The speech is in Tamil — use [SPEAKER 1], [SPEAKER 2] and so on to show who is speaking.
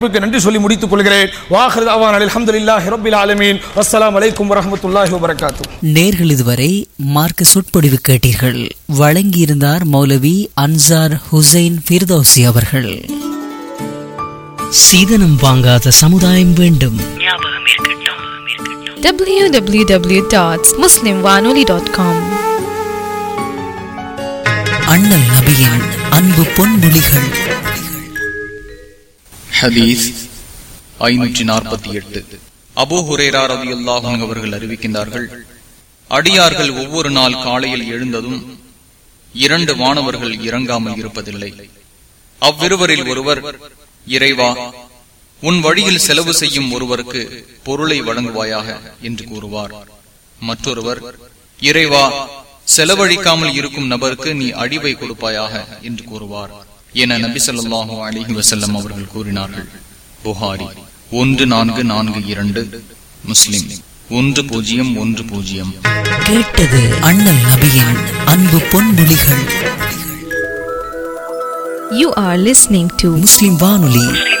[SPEAKER 1] உங்களுக்கு நன்றி சொல்லி முடித்துக் கொள்கிறேன் வாஹர் தாவான் அல்ஹம்துலில்லாஹி ரப்பில் ஆலமீன் அஸ்ஸலாமு அலைக்கும் வரஹ்மத்துல்லாஹி வபரகாத்துஹு
[SPEAKER 2] நேர்கள் இதுவரை மார்க்க சொற்பொழிவு கேட்டீர்கள் வழங்கியிருந்தார் மௌலவி அன்சார் ஹுசைன் ஃபிர்தௌசி அவர்கள் சீதனம் வாங்காத சமுதாயம் வேண்டும்
[SPEAKER 3] www.muslimwanoli.com
[SPEAKER 2] அண்ணல் நபியின் அன்பு பொன்மொழிகள்
[SPEAKER 4] ஹதீஸ் ஐநூற்றி நாற்பத்தி எட்டு அபூ ஹுரேரா ரலியல்லாஹு அன்ஹு அவர்கள் அறிவிக்கின்றார்கள் அடியார்கள் ஒவ்வொரு நாள் காலையில் எழுந்ததும் இரண்டு வானவர்கள் இறங்காமல் இருப்பதில்லை அவ்விருவரில் ஒருவர் இறைவா உன் வழியில் செலவு செய்யும் ஒருவருக்கு பொருளை வழங்குவாயாக என்று கூறுவார் மற்றொருவர் இறைவா செலவழிக்காமல் இருக்கும் நபருக்கு நீ அடிவை கொடுப்பாயாக என்று கூறுவார் என நபி ஸல்லல்லாஹு அலைஹி வஸல்லம் அவர்கள் கூறினார்கள் புகாரி ஒன்று நான்கு நான்கு இரண்டு முஸ்லிம் ஒன்று பூஜ்ஜியம் ஒன்று பூஜ்ஜியம்
[SPEAKER 2] கேட்டது அண்ணல் நபியின் அன்பு பொன்மொழிகள்
[SPEAKER 3] You are listening to
[SPEAKER 2] முஸ்லிம் வானொலி